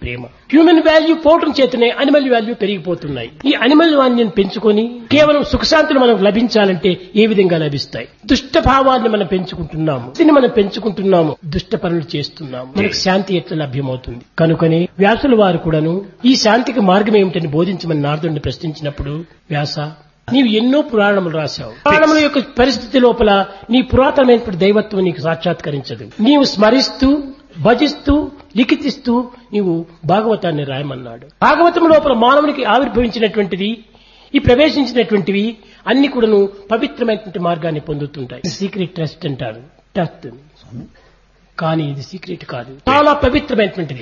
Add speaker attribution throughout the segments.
Speaker 1: ప్రేమ human value పోవటం చేతనే animal value పెరిగిపోతున్నాయి ఈ అనిమల్ వాల్యూని పెంచుకొని కేవలం సుఖశాంతులు మనకు లభించాలంటే ఏ విధంగా లభిస్తాయి దుష్ట భావాన్ని మనం పెంచుకుంటున్నాము దీన్ని మనం పెంచుకుంటున్నాము దుష్ట పనులు చేస్తున్నాము మనకు శాంతి ఎట్లా లభ్యమవుతుంది కనుకనే వ్యాసుల వారు కూడాను ఈ శాంతికి మార్గం ఏమిటని బోధించమని నారదుడిని ప్రశ్నించినప్పుడు వ్యాస నీవు ఎన్నో పురాణములు రాశావు పురాణముల యొక్క పరిస్థితి లోపల నీ పురాతనమైనటువంటి దైవత్వం నీకు సాక్షాత్కరించదు నీవు స్మరిస్తూ భజిస్తూ లిఖితిస్తూ నీవు భాగవతాన్ని రాయమన్నాడు భాగవతం లోపల మానవునికి ఆవిర్భవించినటువంటిది ఈ ప్రవేశించినటువంటివి అన్ని కూడాను పవిత్రమైనటువంటి మార్గాన్ని పొందుతుంటాయి సీక్రెట్ ట్రస్ట్ అంటారు ట్రస్ట్ కానీ ఇది సీక్రెట్ కాదు చాలా పవిత్రమైనటువంటిది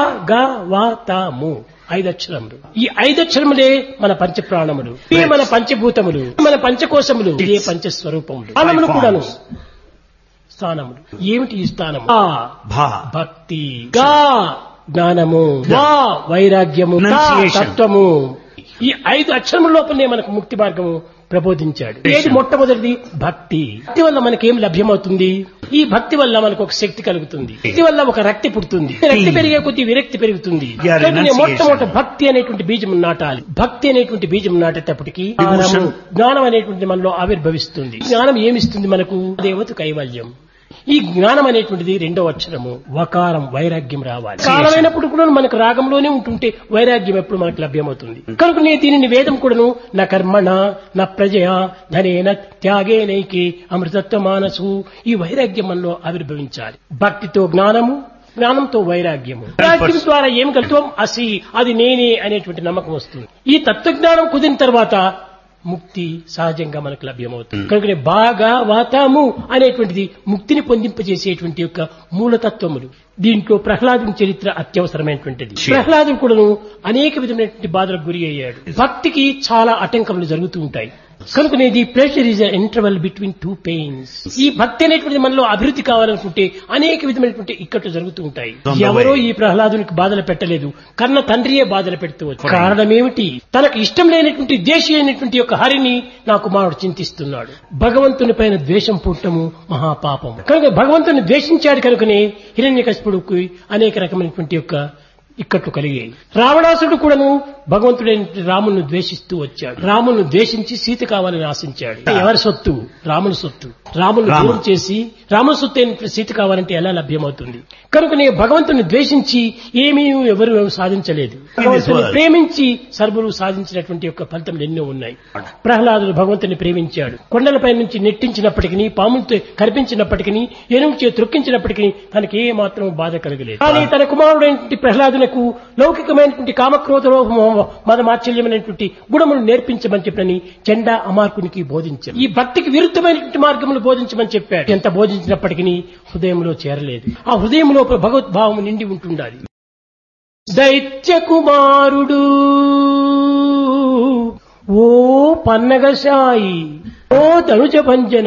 Speaker 1: భాగవతము ఐదు అక్షరములు ఈ ఐదు అక్షరములే మన పంచ ప్రాణములు ఇవే మన పంచభూతములు మన పంచకోశములు ఇదే పంచస్వరూపములు స్థానములు కూడాను స్థానములు ఏమిటి ఈ స్థానము ఆ
Speaker 2: భా
Speaker 1: భక్తి గా జ్ఞానము వా వైరాగ్యము తా
Speaker 2: Renunciation.
Speaker 1: తత్వము ఈ ఐదు అక్షరముల లోపలనే మనకు ముక్తి మార్గము ప్రబోధించాడు ఏది మొట్టమొదటిది భక్తి భక్తి వల్ల మనకేం లభ్యమవుతుంది ఈ భక్తి వల్ల మనకు ఒక శక్తి కలుగుతుంది భక్తి వల్ల ఒక రక్తి పుడుతుంది రక్తి పెరిగే కొద్ది విరక్తి పెరుగుతుంది
Speaker 2: Yeah,
Speaker 1: కనుక నేను
Speaker 2: renunciation.
Speaker 1: మొట్టమొదటి భక్తి అనేటువంటి బీజం నాటాలి భక్తి అనేటువంటి బీజం నాటేటప్పటికి
Speaker 2: Devotion.
Speaker 1: జ్ఞానము, జ్ఞానం అనేటువంటి మనలో ఆవిర్భవిస్తుంది జ్ఞానం ఏమిస్తుంది మనకు దేవత కైవల్యం ఈ జ్ఞానం అనేటువంటిది రెండవ అక్షరము వకారం వైరాగ్యం రావాలి కాలమైనప్పుడు కూడా మనకు రాగంలోనే ఉంటుంటే వైరాగ్యం ఎప్పుడు మనకు లభ్యమవుతుంది కనుక నేను దీనిని వేదం కూడాను నా కర్మణ నా ప్రజయ ధనేన త్యాగేనైకి అమృతత్వ మానసు ఈ వైరాగ్యం మనలో ఆవిర్భవించాలి భక్తితో జ్ఞానము జ్ఞానంతో వైరాగ్యము వైరాగ్యం ద్వారా ఏం కలుగుతాం అసి అది నేనే అనేటువంటి నమ్మకం వస్తుంది ఈ తత్వజ్ఞానం కుదిరిన తర్వాత ముక్తి సహజంగా మనకు లభ్యమవుతుంది కనుక బాగా వాతాము అనేటువంటిది ముక్తిని పొందింపజేసేటువంటి యొక్క మూలతత్వములు దీంట్లో ప్రహ్లాదుని చరిత్ర అత్యవసరమైనటువంటిది ప్రహ్లాదుడు కూడాను అనేక విధమైనటువంటి బాధలకు గురి అయ్యాడు భక్తికి చాలా ఆటంకములు జరుగుతూ ఉంటాయి కనుక the pressure is interval between two pains ఈ భక్తి అనేటువంటిది మనలో అభివృద్ధి కావాలనుకుంటే అనేక విధమైనటువంటి ఇక్కట్లు జరుగుతూ ఉంటాయి
Speaker 2: On the
Speaker 1: ఎవరో
Speaker 2: way.
Speaker 1: ఈ ప్రహ్లాదునికి బాధలు పెట్టలేదు కన్న తండ్రియే బాధలు పెడుతూ వచ్చాడు కారణం ఏమిటి తనకు ఇష్టం లేనటువంటి దేశీ అయినటువంటి యొక్క హరిని నా కుమారుడు చింతిస్తున్నాడు భగవంతుని పైన ద్వేషం పుట్టము మహాపాపం కనుక భగవంతుని ద్వేషించాడు కనుకనే హిరణ్యకశిపుడుకు అనేక రకమైనటువంటి యొక్క ఇక్కట్లు కలిగాయి రావణాసుడు కూడాను భగవంతుడైన రామును ద్వేషిస్తూ వచ్చాడు రామును ద్వేషించి సీత కావాలని ఆశించాడు ఎవరి సొత్తు రాముని సొత్తు రామును
Speaker 2: రామ.
Speaker 1: దూరం చేసి రాముని సొత్తు అయిన సీత కావాలంటే ఎలా లభ్యమవుతుంది కనుక నేను భగవంతుని ద్వేషించి ఏమీ ఎవరు సాధించలేదు భగవంతుని
Speaker 2: world.
Speaker 1: ప్రేమించి సర్వులు సాధించినటువంటి యొక్క ఫలితములు ఎన్నో ఉన్నాయి ప్రహ్లాదుడు భగవంతుని ప్రేమించాడు కొండలపై నుంచి నెట్టించినప్పటికీ పాములతో కనిపించినప్పటికీ ఎనుగు చే త్రొక్కించినప్పటికీ తనకి ఏ మాత్రం బాధ కలగలేదు కానీ తన కుమారుడైనటువంటి ప్రహ్లాదులకు లౌకికమైనటువంటి కామక్రోధ మదమాచల్యమైనటువంటి గుణములు నేర్పించమని చెప్పని చెండా అమార్కునికి బోధించారు ఈ భక్తికి విరుద్ధమైనటువంటి మార్గములు బోధించమని చెప్పాడు ఎంత బోధించినప్పటికీ హృదయంలో చేరలేదు ఆ హృదయం లోపల భగవద్భావం నిండి ఉంటుండాలి దైత్య కుమారుడు ఓ పన్నగశాయి ఓ ధనుజ భంజన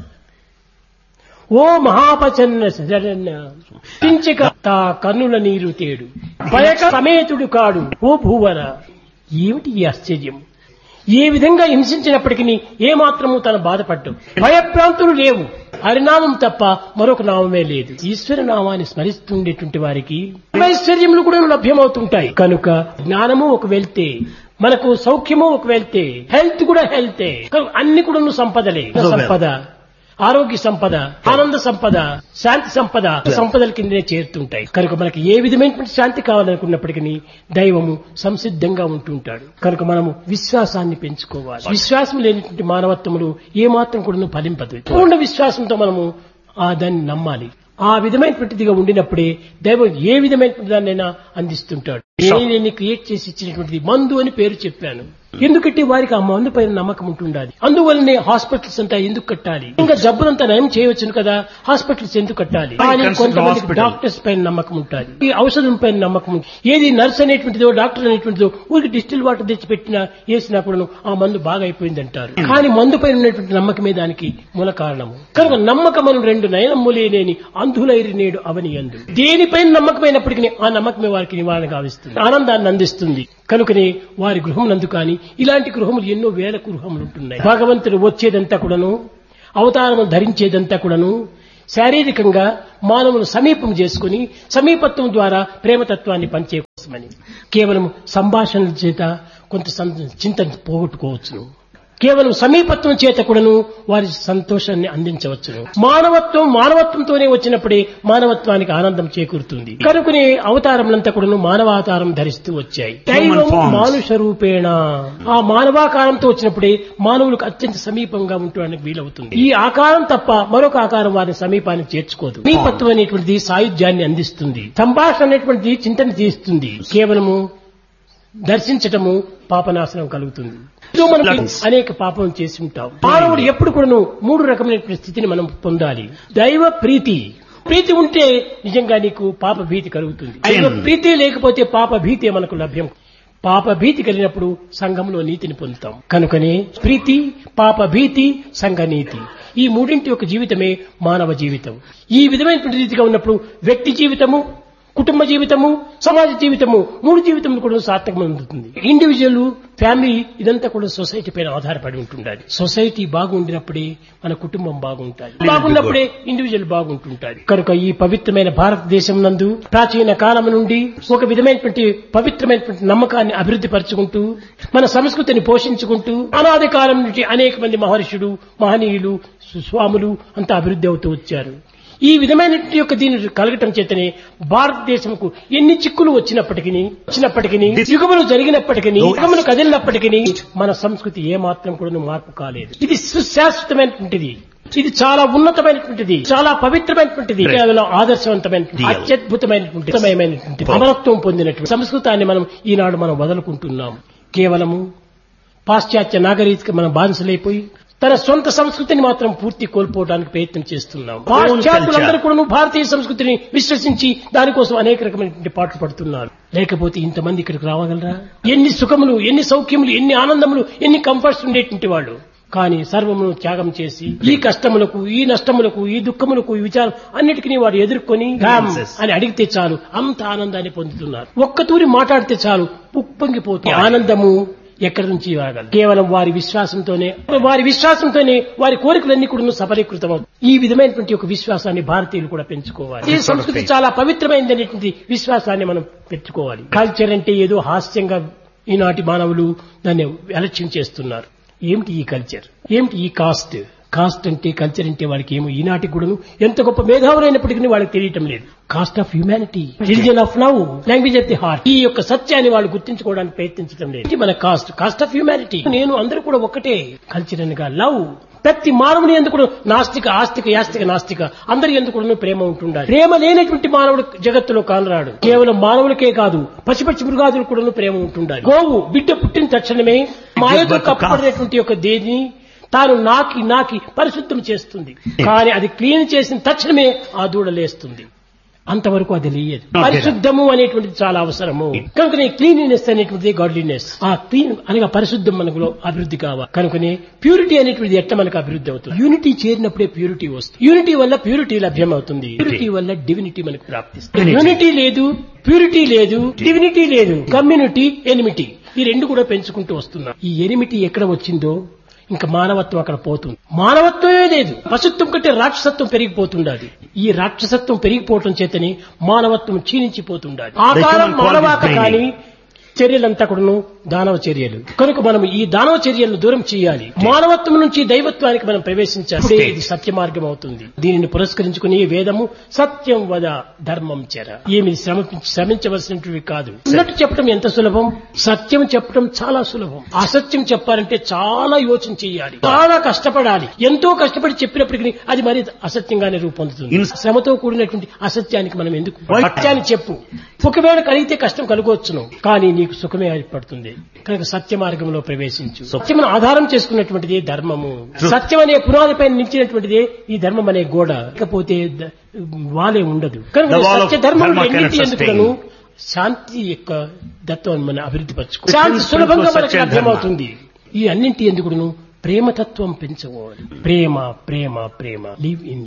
Speaker 1: ఓ మహాపచన్న సజరన్న పించక తా కన్నుల నీరు తేడు భయక సమేతుడు కాడు ఓ భూవర ఏమిటి ఈ ఆశ్చర్యం ఏ విధంగా హింసించినప్పటికీ ఏ మాత్రము తన బాధపడ్డం భయప్రాంతులు లేవు హరినామం తప్ప మరొక నామమే లేదు ఈశ్వర నామాన్ని స్మరిస్తుండేటువంటి వారికి ఐశ్వర్యములు కూడా లభ్యమవుతుంటాయి కనుక జ్ఞానము ఒక వెళ్తే మనకు సౌఖ్యము ఒక వెళ్తే హెల్త్ కూడా హెల్తే కనుక అన్ని కూడా సంపదలే
Speaker 2: So well.
Speaker 1: సంపద ఆరోగ్య సంపద ఆనంద సంపద శాంతి సంపద సంపదల కిందనే చేరుతుంటాయి కనుక మనకి ఏ విధమైనటువంటి శాంతి కావాలనుకున్నప్పటికీ దైవము సంసిద్ధంగా ఉంటుంటాడు కనుక మనము విశ్వాసాన్ని పెంచుకోవాలి విశ్వాసం లేనటువంటి మానవత్వములు ఏ మాత్రం కూడా ఫలింపదు పూర్ణ విశ్వాసంతో మనము ఆ దాన్ని నమ్మాలి ఆ విధమైనటువంటిదిగా ఉండినప్పుడే దైవం ఏ విధమైనటువంటి దాన్నైనా అందిస్తుంటాడు నేను క్రియేట్ చేసి ఇచ్చినటువంటిది మందు అని పేరు చెప్పాను ఎందుకంటే వారికి ఆ మందు పైన నమ్మకం ఉంటుండాలి అందువల్లనే హాస్పిటల్స్ అంతా ఎందుకు కట్టాలి ఇంకా జబ్బులంతా నయం చేయవచ్చును కదా హాస్పిటల్స్ ఎందుకు కట్టాలి కానీ
Speaker 2: consider
Speaker 1: కొంతమంది
Speaker 2: hospital.
Speaker 1: డాక్టర్స్ పైన నమ్మకం ఉంటుంది ఈ ఔషధం పైన నమ్మకం ఉంటుంది ఏది నర్స్ అనేటువంటిదో డాక్టర్ అనేటువంటిదో ఊరికి డిస్టిల్ వాటర్ తెచ్చి పెట్టినా వేసినా కూడా ఆ మందు బాగా అయిపోయింది అంటారు కానీ మందు పైన ఉన్నటువంటి నమ్మకమే దానికి మూల కారణము కనుక నమ్మకమను రెండు నయనమ్ములేని అంధులైరి నేడు అవని అందు దేనిపైన నమ్మకమైనప్పటికీ ఆ నమ్మకమే వారికి నివారణ గావిస్తుంది ఆనందాన్ని అందిస్తుంది కనుకనే వారి గృహమునందు కానీ ఇలాంటి గృహములు ఎన్నో వేల గృహములు ఉంటున్నాయి భగవంతుడు వచ్చేదంతా కూడాను అవతారము ధరించేదంతా కూడాను శారీరకంగా మానవులు సమీపం చేసుకుని సమీపత్వం ద్వారా ప్రేమతత్వాన్ని పంచే కోసమని కేవలం సంభాషణల చేత కొంత సం- చింత పోగొట్టుకోవచ్చును కేవలం సమీపత్వం చేత కూడాను వారి సంతోషాన్ని అందించవచ్చును మానవత్వం మానవత్వంతోనే వచ్చినప్పుడే మానవత్వానికి ఆనందం చేకూరుతుంది కనుకనే అవతారములంతా కూడాను మానవావతారం ధరిస్తూ వచ్చాయి దైవం
Speaker 2: forms.
Speaker 1: మానుష రూపేణ ఆ మానవాకారంతో వచ్చినప్పుడే మానవులకు అత్యంత సమీపంగా ఉండడానికి వీలవుతుంది ఈ ఆకారం తప్ప మరొక ఆకారం వారిని సమీపానికి చేర్చుకోదు సమీపత్వం అనేటువంటిది సాయుధ్యాన్ని అందిస్తుంది సంభాషణ అనేటువంటిది చింతన తీస్తుంది కేవలము దర్శించటము పాపనాశనం కలుగుతుంది ఇదో మనం అనేక పాపం చేసి ఉంటాం మానవుడు ఎప్పుడు కూడాను మూడు రకమైన స్థితిని మనం పొందాలి దైవ ప్రీతి ప్రీతి ఉంటే నిజంగా నీకు పాప భీతి కలుగుతుంది దైవ ప్రీతి లేకపోతే పాప భీతి మనకు లభ్యం పాప భీతి కలిగినప్పుడు సంఘంలో నీతిని పొందుతాం కనుకనే ప్రీతి పాప భీతి సంఘ నీతి ఈ మూడింటి యొక్క జీవితమే మానవ జీవితం ఈ విధమైనటువంటి రీతిగా ఉన్నప్పుడు వ్యక్తి జీవితము కుటుంబ జీవితము సమాజ జీవితము మూడు జీవితములు కూడా సార్థకం అందుతుంది ఇండివిజువల్ ఫ్యామిలీ ఇదంతా కూడా సొసైటీ పైన ఆధారపడి ఉంటుండాలి సొసైటీ బాగుండినప్పుడే మన కుటుంబం బాగుంటుంది బాగున్నప్పుడే ఇండివిజువల్ బాగుంటుంటాడు కనుక ఈ పవిత్రమైన భారతదేశం నందు ప్రాచీన కాలం నుండి ఒక విధమైనటువంటి పవిత్రమైనటువంటి నమ్మకాన్ని అభివృద్ధి పరుచుకుంటూ మన సంస్కృతిని పోషించుకుంటూ అనాది కాలం నుండి అనేక మంది మహర్షులు మహనీయులు స్వాములు అంతా అభివృద్ధి అవుతూ వచ్చారు ఈ విధమైన యొక్క దీని కలగటం చేతనే భారతదేశంకు ఎన్ని చిక్కులు వచ్చినప్పటికీ వచ్చినప్పటికీ యుగములు జరిగినప్పటికీ యుగములు కదిలినప్పటికీ మన సంస్కృతి ఏమాత్రం కూడా మార్పు కాలేదు ఇది సుశాశ్వతమైనటువంటిది ఇది చాలా ఉన్నతమైనటువంటిది చాలా పవిత్రమైనటువంటిది కేవలం ఆదర్శవంతమైనటువంటి అత్యద్భుతమైనటువంటి ఉత్తమమైనటువంటి అమరత్వం పొందినటువంటి సంస్కృతాన్ని మనం ఈనాడు మనం వదులుకుంటున్నాం కేవలము పాశ్చాత్య నాగరిక మనం బానిసలైపోయి తన సొంత సంస్కృతిని మాత్రం పూర్తి కోల్పోవడానికి ప్రయత్నం చేస్తున్నాం పాశ్చాత్యులందరూ కూడా భారతీయ సంస్కృతిని విశ్వసించి దానికోసం అనేక రకమైనటువంటి పాటలు పడుతున్నారు లేకపోతే ఇంతమంది ఇక్కడికి రావగలరా ఎన్ని సుఖములు ఎన్ని సౌఖ్యములు ఎన్ని ఆనందములు ఎన్ని కంఫర్ట్స్ ఉండేటువంటి వాళ్ళు కానీ సర్వమును త్యాగం చేసి ఈ కష్టములకు ఈ నష్టములకు ఈ దుఃఖములకు ఈ విచారం అన్నిటికీ వారు ఎదుర్కొని "రామ్" అని అడిగితే చాలు అంత ఆనందాన్ని పొందుతున్నారు ఒక్క తూరి మాట్లాడితే చాలు ఉప్పొంగిపోతుంది ఆనందము ఎక్కడి నుంచి రాగలరు కేవలం వారి విశ్వాసంతోనే వారి విశ్వాసంతోనే వారి కోరికలన్నీ కూడా సఫలీకృతం ఈ విధమైనటువంటి ఒక విశ్వాసాన్ని భారతీయులు కూడా పెంచుకోవాలి ఈ సంస్కృతి చాలా పవిత్రమైనటువంటి విశ్వాసాన్ని మనం పెంచుకోవాలి కల్చర్ అంటే ఏదో హాస్యంగా ఈనాటి మానవులు దాన్ని అలక్ష్యం చేస్తున్నారు ఏమిటి ఈ కల్చర్ ఏమిటి ఈ కాస్ట్ కాస్ట్ అంటే కల్చర్ అంటే వాళ్ళకి ఏమో ఈనాటి కూడాను ఎంత గొప్ప మేధావులైనప్పటికీ వాళ్ళకి తెలియటం లేదు caste of humanity religion of love language of the heart ఈ యొక్క సత్యాన్ని వాళ్ళు గుర్తించుకోవడానికి ప్రయత్నించడం లేదు ఇది మన కాస్ట్ కాస్ట్ ఆఫ్ హ్యూమానిటీ నేను అందరూ కూడా ఒకటే కల్చర్ అనగా లవ్ ప్రతి మానవుని ఎందుకు కూడా నాస్తిక ఆస్తిక యాస్తిక నాస్తిక అందరి ఎందుకు కూడా ప్రేమ ఉంటుండాలి ప్రేమ లేనటువంటి మానవుడు జగత్తులో కానరాడు కేవలం మానవులకే కాదు పశుపక్షి మృగాదులు కూడా ప్రేమ ఉంటుండాలి గోవు బిడ్డ పుట్టిన తక్షణమే మాయతో కప్పబడినటువంటి యొక్క దేని తాను నాకి నాకి పరిశుద్ధం చేస్తుంది కానీ అది క్లీన్ చేసిన తక్షణమే ఆ దూడ లేస్తుంది అంతవరకు అది లేయదు పరిశుద్ధము అనేటువంటిది చాలా అవసరము కనుకనే క్లీనినెస్ అనేటువంటిది గాడ్లీనెస్ ఆ క్లీన్ అనగా పరిశుద్ధం మనకు అభివృద్ధి కావాలి కనుకనే ప్యూరిటీ అనేటువంటిది ఎట్లా మనకు అభివృద్ధి అవుతుంది యూనిటీ చేరినప్పుడే ప్యూరిటీ వస్తుంది యూనిటీ వల్ల ప్యూరిటీ లభ్యం అవుతుంది ప్యూరిటీ వల్ల డివినిటీ మనకు ప్రాప్తిస్తుంది యూనిటీ లేదు ప్యూరిటీ లేదు డివినిటీ లేదు కమ్యూనిటీ ఎనిమిటీ ఈ రెండు కూడా పెంచుకుంటూ వస్తున్నాం ఈ ఎనిమిటీ ఎక్కడ వచ్చిందో ఇంకా మానవత్వం అక్కడ పోతుంది మానవత్వమే లేదు పశుత్వం కంటే రాక్షసత్వం పెరిగిపోతుండాలి ఈ రాక్షసత్వం పెరిగిపోవటం చేతని మానవత్వం క్షీణించిపోతుండాలి ఆకారం మానవాక కానీ చర్యలంతా కూడాను దానవ చర్యలు కనుక మనం ఈ దానవ చర్యలను దూరం చేయాలి మానవత్వం నుంచి దైవత్వానికి మనం ప్రవేశించాలి అప్పుడే ఇది సత్య మార్గం అవుతుంది దీనిని పురస్కరించుకుని వేదము సత్యం వద ధర్మం చెర ఏమి శ్రమ శ్రమించవలసినవి కాదు ఉన్నట్టు చెప్పడం ఎంత సులభం సత్యం చెప్పడం చాలా సులభం అసత్యం చెప్పాలంటే చాలా యోచన చేయాలి చాలా కష్టపడాలి ఎంతో కష్టపడి చెప్పినప్పటికీ అది మరి అసత్యంగానే రూపొందుతుంది శ్రమతో కూడినటువంటి అసత్యానికి మనం ఎందుకు సత్యాన్ని చెప్పు ఒకవేళ కలిగితే కష్టం కలుగవచ్చును కానీ నీకు సుఖమే ఏర్పడుతుంది కనుక సత్య మార్గంలో ప్రవేశించు సత్యమును ఆధారం చేసుకున్నటువంటిది ధర్మము సత్యం అనే పునాదిపై నిలిచినటువంటిదే ఈ ధర్మం అనే గోడ లేకపోతే ద- వాలే ఉండదు కనుక
Speaker 2: The wall of
Speaker 1: సత్య ధర్మం
Speaker 2: dharma cannot
Speaker 1: ఎన్నిటి
Speaker 2: sustain.
Speaker 1: ఎందుకును శాంతి యొక్క దత్వాన్ని మనం అభివృద్ధి పరచుకో శాంతి సులభంగా మనకు
Speaker 2: సత్య ధర్మ.
Speaker 1: లభ్యమవుతుంది ఈ అన్నింటి ఎందుకును ప్రేమతత్వం పెంచుకోవాలి ప్రేమ ప్రేమ ప్రేమ లివ్ ఇన్